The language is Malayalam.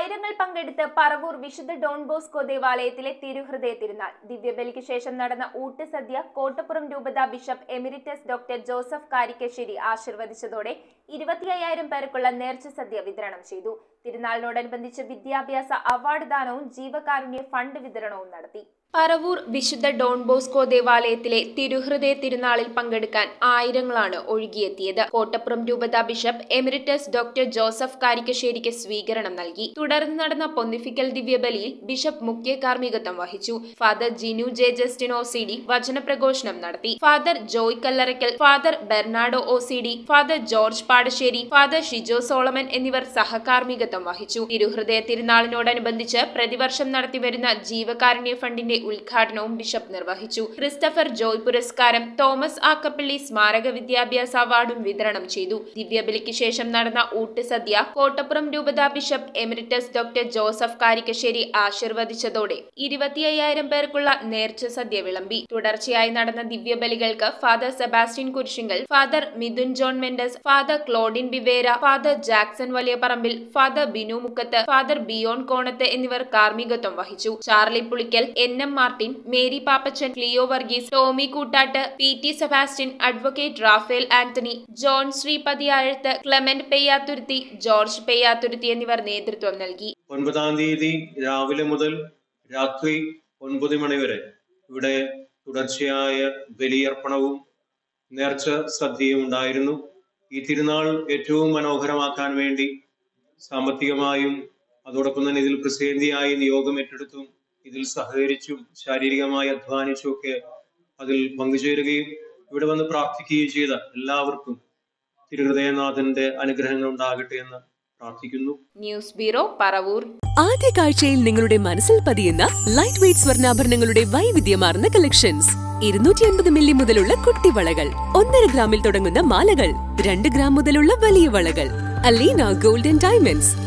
ആയിരങ്ങൾ പങ്കെടുത്ത് പറവൂർ വിശുദ്ധ ഡോൺ ബോസ്കോ ദേവാലയത്തിലെ തിരുഹൃദയ തിരുനാൾ ദിവ്യബലിക്ക് ശേഷം നടന്ന ഊട്ട് സദ്യ കോട്ടപ്പുറം രൂപത bishop emeritus doctor Joseph Karikkassery ആശീർവദിച്ചതോടെ ഇരുപത്തി അയ്യായിരം പേർക്കുള്ള നേർച്ച സദ്യ വിതരണം ചെയ്തു തിരുനാളിനോടനുബന്ധിച്ച് വിദ്യാഭ്യാസ അവാർഡ് ദാനവും ജീവകാരുണ്യ ഫണ്ട് വിതരണവും നടത്തി പറവൂർ വിശുദ്ധ ഡോൺ ബോസ്കോ ദേവാലയത്തിലെ തിരുഹൃദയ തിരുനാളിൽ പങ്കെടുക്കാൻ ആയിരങ്ങളാണ് ഒഴുകിയെത്തിയത് കോട്ടപ്പുറം രൂപത ബിഷപ്പ് എമിരിറ്റസ് ഡോക്ടർ ജോസഫ് കാരിക്കശ്ശേരിക്ക് സ്വീകരണം നൽകി തുടർന്ന് നടന്ന പൊന്നിഫിക്കൽ ദിവ്യബലിയിൽ ബിഷപ്പ് മുഖ്യ കാർമ്മികത്വം വഹിച്ചു father Jinu J Justin O C D വചനപ്രഘോഷണം നടത്തി father Joy Kallarackal father Bernardo O C D father George Padassery father Shijo Solomon എന്നിവർ സഹകാർമ്മികത്വം വഹിച്ചു തിരുഹൃദയ തിരുനാളിനോടനുബന്ധിച്ച് പ്രതിവർഷം നടത്തിവരുന്ന ജീവകാരുണ്യ ഫണ്ടിന്റെ ഉദ്ഘാടനവും ബിഷപ്പ് നിർവഹിച്ചു ക്രിസ്റ്റഫർ ജോയ് പുരസ്കാരം തോമസ് ആക്കപ്പള്ളി സ്മാരക വിദ്യാഭ്യാസ അവാർഡും വിതരണം ചെയ്തു ദിവ്യബലിക്ക് ശേഷം നടന്ന ഊട്ട് സദ്യ കോട്ടപ്പുറം രൂപത bishop emeritus doctor Joseph Karikkassery ആശീർവദിച്ചതോടെ ഇരുപത്തി അയ്യായിരം പേർക്കുള്ള നേർച്ച സദ്യ വിളമ്പി തുടർച്ചയായി നടന്ന ദിവ്യബലികൾക്ക് father Sebastian Kurisingal father Mithun John Mendes father Claudin Bivera father Jackson Valiyaparambil father Binu Mukkath father Bion Konath എന്നിവർ കാർമ്മികത്വം വഹിച്ചു Charlie Pulickal N M Martin Mary Pappachan Cleo Varghese Tommy Koottatt P T Sebastian advocate Raphael Antony John Sreepathiyazhath Clement Peyyathuruthy George Peyyathuruthy എന്നിവർ നേതൃത്വം നൽകി ഒൻപതാം തീയതി രാവിലെ മുതൽ രാത്രി ഒൻപത് മണി വരെ ഇവിടെ തുടർച്ചയായ ബലിയർപ്പണവും നേർച്ച സദ്യയും ഉണ്ടായിരുന്നു ഈ തിരുനാൾ ഏറ്റവും മനോഹരമാക്കാൻ വേണ്ടി സാമ്പത്തികമായും അതോടൊപ്പം തന്നെ ഇതിൽ പ്രസിദ്ധിയായി നിയോഗം ഏറ്റെടുത്തും ഇതിൽ സഹകരിച്ചും ശാരീരികമായി അധ്വാനിച്ചും ഒക്കെ അതിൽ പങ്കുചേരുകയും ഇവിടെ വന്ന് പ്രാർത്ഥിക്കുകയും ചെയ്ത എല്ലാവർക്കും തിരുഹൃദയനാഥന്റെ അനുഗ്രഹങ്ങൾ ഉണ്ടാകട്ടെ എന്ന് പ്രാർത്ഥിക്കുന്നു ന്യൂസ് ബ്യൂറോ പറവൂർ ആദ്യ കാഴ്ചയിൽ നിങ്ങളുടെ മനസ്സിൽ പതിയുന്ന ലൈറ്റ് വെയ്റ്റ് സ്വർണ്ണാഭരണങ്ങളുടെ വൈവിധ്യമാർന്ന കളക്ഷൻസ് ഇരുന്നൂറ്റി അൻപത് മില്ലി മുതലുള്ള കുട്ടിവളകൾ ഒന്നര ഗ്രാമിൽ തുടങ്ങുന്ന മാലകൾ രണ്ട് ഗ്രാം മുതലുള്ള വലിയ വളകൾ അലീന ഗോൾഡൻ ഡയമണ്ട്സ്